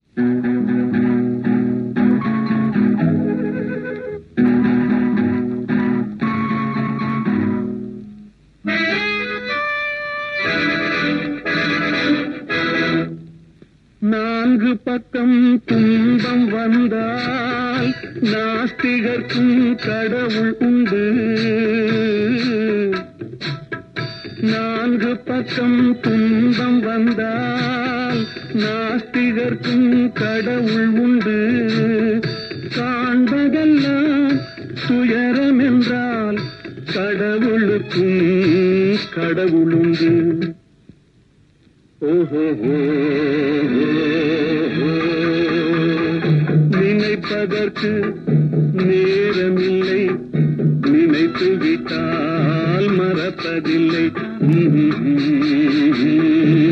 நான்கு பக்கம் துன்பம் வந்தால் நாஸ்திகர்க்கும் கடவுள் உண்டு நான்கு பக்கம் துன்பம் வந்தால் நாஸ்திகர்க்கும் கடவுள் உண்டு காண்பதெல்லாம் துயரம் என்றால் கடவுளுக்கும் கடவுளுண்டு ஓஹோ நினைப்பதற்கு நேரமில்லை நினைத்து விட்டால் மறப்பதில்லை